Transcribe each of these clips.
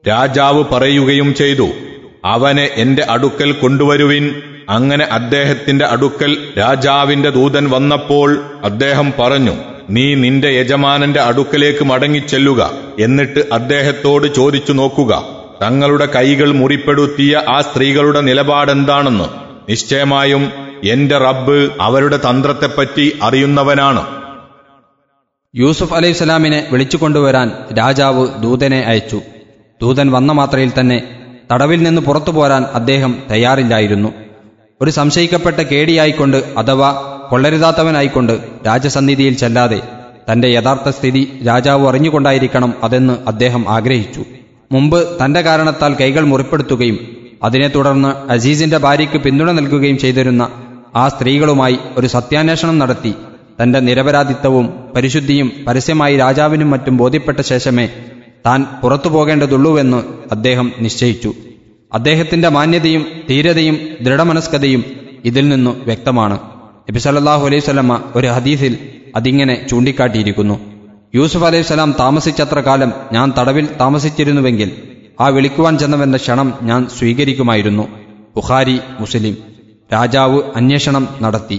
രാജാവ് പറയുകയും ചെയ്തു അവനെ എന്റെ അടുക്കൽ കൊണ്ടുവരുവിൻ അങ്ങനെ അദ്ദേഹത്തിന്റെ അടുക്കൽ രാജാവിന്റെ ദൂതൻ വന്നപ്പോൾ അദ്ദേഹം പറഞ്ഞു നീ നിന്റെ യജമാനന്റെ അടുക്കലേക്ക് മടങ്ങിച്ചെല്ലുക എന്നിട്ട് അദ്ദേഹത്തോട് ചോദിച്ചു നോക്കുക തങ്ങളുടെ കൈകൾ മുറിപ്പെടുത്തിയ ആ സ്ത്രീകളുടെ നിലപാടെന്താണെന്ന് നിശ്ചയമായും എന്റെ റബ്ബ് അവരുടെ തന്ത്രത്തെപ്പറ്റി അറിയുന്നവനാണ് യൂസുഫ് അലൈഹിസ്സലാമിനെ വിളിച്ചുകൊണ്ടുവരാൻ രാജാവ് ദൂതനെ അയച്ചു ദൂതൻ വന്ന മാത്രയിൽ തന്നെ തടവിൽ നിന്ന് പുറത്തു പോരാൻ അദ്ദേഹം തയ്യാറില്ലായിരുന്നു ഒരു സംശയിക്കപ്പെട്ട കേടിയായിക്കൊണ്ട് അഥവാ കൊള്ളരുതാത്തവനായിക്കൊണ്ട് രാജസന്നിധിയിൽ ചെല്ലാതെ തന്റെ യഥാർത്ഥ സ്ഥിതി രാജാവ് അറിഞ്ഞുകൊണ്ടായിരിക്കണം അതെന്ന് അദ്ദേഹം ആഗ്രഹിച്ചു മുമ്പ് തന്റെ കാരണത്താൽ കൈകൾ മുറിപ്പെടുത്തുകയും അതിനെ തുടർന്ന് അസീസിന്റെ ഭാര്യയ്ക്ക് പിന്തുണ നൽകുകയും ചെയ്തിരുന്ന ആ സ്ത്രീകളുമായി ഒരു സത്യാന്വേഷണം നടത്തി തന്റെ നിരപരാധിത്വവും പരിശുദ്ധിയും പരസ്യമായി രാജാവിനും മറ്റും ബോധ്യപ്പെട്ട ശേഷമേ താൻ പുറത്തു പോകേണ്ടതുള്ളൂവെന്ന് അദ്ദേഹം നിശ്ചയിച്ചു അദ്ദേഹത്തിന്റെ മാന്യതയും ധീരതയും ദൃഢമനസ്കതയും ഇതിൽ നിന്നു വ്യക്തമാണ് നബിസല്ലാഹു അലൈഹി സ്വലമ ഒരു ഹദീസിൽ അതിങ്ങനെ ചൂണ്ടിക്കാട്ടിയിരിക്കുന്നു യൂസുഫ് അലൈഹി സ്വലാം താമസിച്ചത്ര കാലം ഞാൻ തടവിൽ താമസിച്ചിരുന്നുവെങ്കിൽ ആ വിളിക്കുവാൻ ചെന്നവന്റെ ക്ഷണം ഞാൻ സ്വീകരിക്കുമായിരുന്നു ബുഖാരി മുസ്ലിം രാജാവ് അന്വേഷണം നടത്തി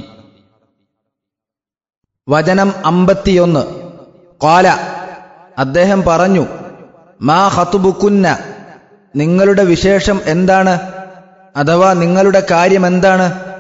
വചനം അമ്പത്തിയൊന്ന് കോല അദ്ദേഹം പറഞ്ഞു മാ ഹത്തുബുക്കുന്ന നിങ്ങളുടെ വിശേഷം എന്താണ് അഥവാ നിങ്ങളുടെ കാര്യം എന്താണ്